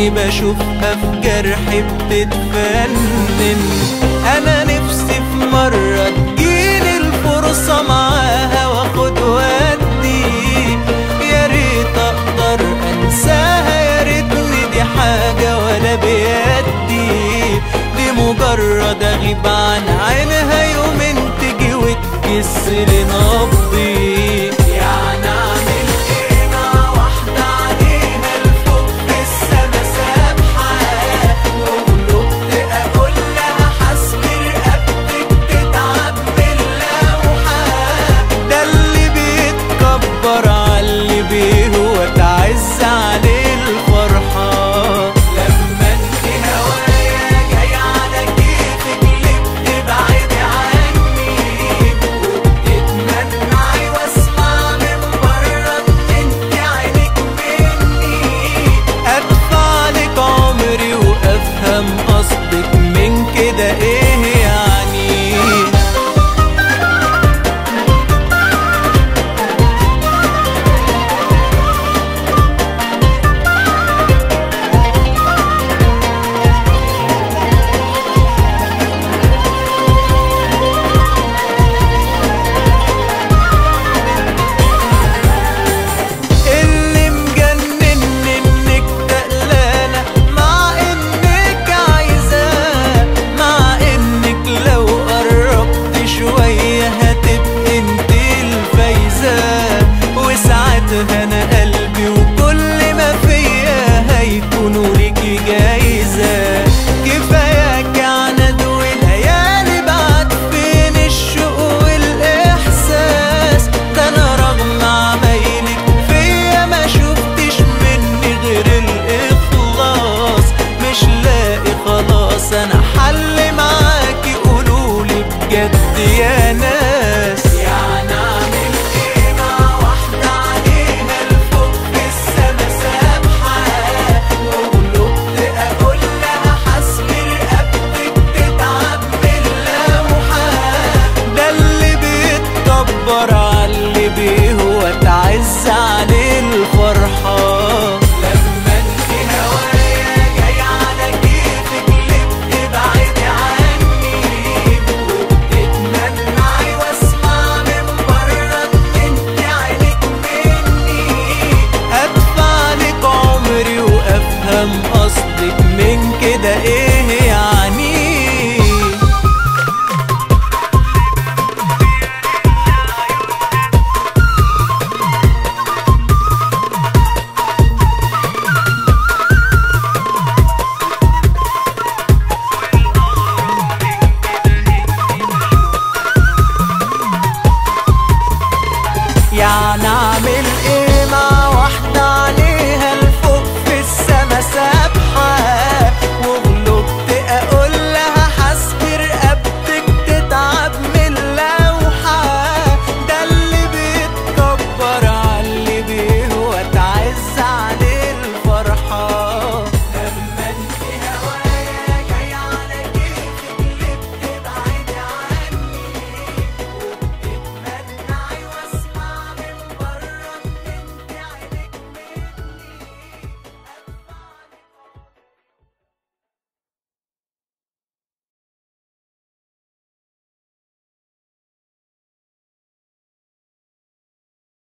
عيني بشوفها في جرحي بتتفنن انا نفسي في مرة تجيلي الفرصة معاها واخد ودي يا ريت اقدر انساها يا ريتني دي حاجة ولا بيدي دي مجرد اغيب عن عينها يومين تجي وتجس لي نبضي يعني اعمل ايه مع واحدة عليها الفوق في السما سابحة وغلبت اقول لها حسبي رقبتك تتعب من اللوحة ده اللي بيتكبر على اللي بيهوى تعز عليه الفرحة لما انت هوايا جاي على كيفك ليه بتبعدي عني وبتتمنعي واسمع من بره ان انت عينك مني ادفع لك عمري وافهم قصدك من كده ايه يعني اللي مجنن انك تقلانة مع انك عايزاه مع انك لو قربت شوية هتبقى انت الفايزة وساعتها انا قلبي وكل ما فيا هيكونوا ليكي جايزة كفاياك عناد وليالي بعد فين الشوق والاحساس ده انا رغم عمايلك فيا ما شفتش مني غير الاخلاص مش لاقي خلاص انا حل معاكي قولولي بجد يا ناس